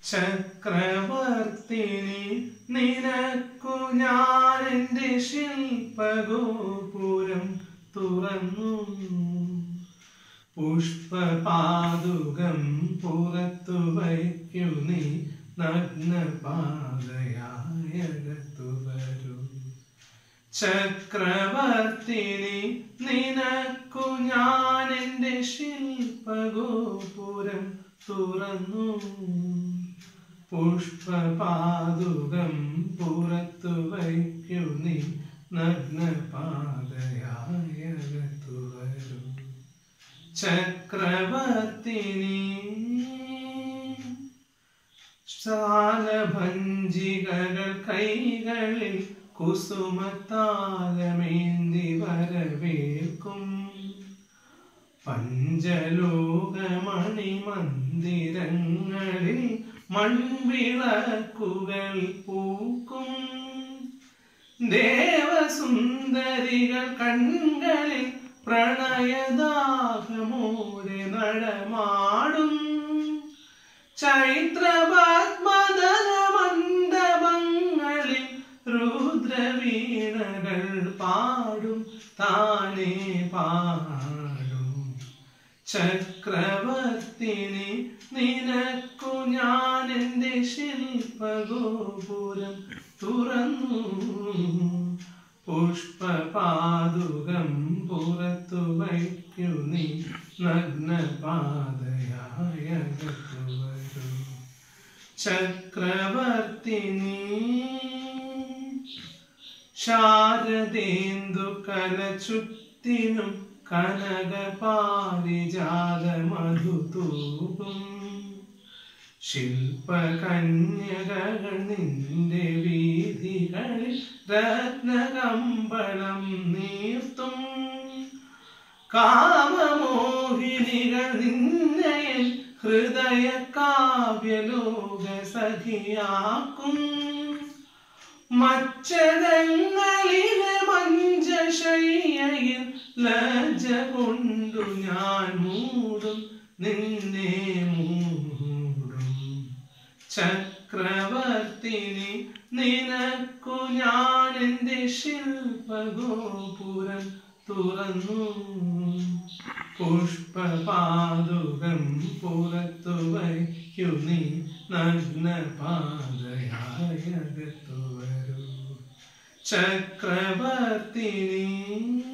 ചക്രവർത്തിനി നിനക്കു ഞാൻ എൻ്റെ ശില്പഗോപുരം തുറന്നു പുഷ്പപാതുകം പുറത്തു വയ്ക്കു നീ നഗ്നപാതയായകത്തു വരൂ ചക്രവർത്തിനി നിനക്കു ഞാൻ എൻ്റെ ശില്പഗോപുരം തുറന്നു പുഷ്പപാതുകം പുറത്തു വയ്ക്കു നീ നഗ്നപാതയായകത്തു വരൂ ചക്രവർത്തിനി ശാലഭഞ്ജികകൾ കൈകളിൽ കുസുമത്താലമേന്തി വരവേൽക്കും പഞ്ചലോകമണി മന്ദിരങ്ങളിൽ മൺവിളക്കുകൾ പൂക്കും ദേവസുന്ദരികൾ കൺകളിൽ പ്രണയദാഹമോടെ നടമാടും ചൈത്രപത്മദല മണ്ഡപങ്ങളിൽ രുദ്രവീണകൾ പാടും താനേ പാടും ചക്രവർത്തിനി നിനക്കു ഞാൻ എൻ്റെ ശില്പഗോപുരം തുറന്നു പുഷ്പപാതുകം പുറത്തു വയ്ക്കു നീ നഗ്നപാതയായകത്തു വരൂ ചക്രവർത്തിനി ശാരദേന്ദു കല ചുറ്റിനും കനകപാരിജാത മധുതൂകും ശില്പകന്യകകൾ നിന്റെ വീതികളിൽ രത്നകമ്പളം നീർത്തും കാമമോഹിനികൾ നിന്നെ ഹൃദയ കാവ്യലോക സഖിയാക്കും മച്ചടങ്ങളിലെ മഞ്ചശയ്യയിൽ ലജ്ജ കൊണ്ടു ഞാൻ മൂടും നിന്നെ മൂടും ചക്രവർത്തിനി നിനക്കു ഞാൻ എൻ്റെ ശില്പഗോപുരം തുറന്നു പുഷ്പപാതുകം പുറത്തു വയ്ക്കു നീ നഗ്നപാതയായകത്തു വരൂ ചക്രവർത്തിനി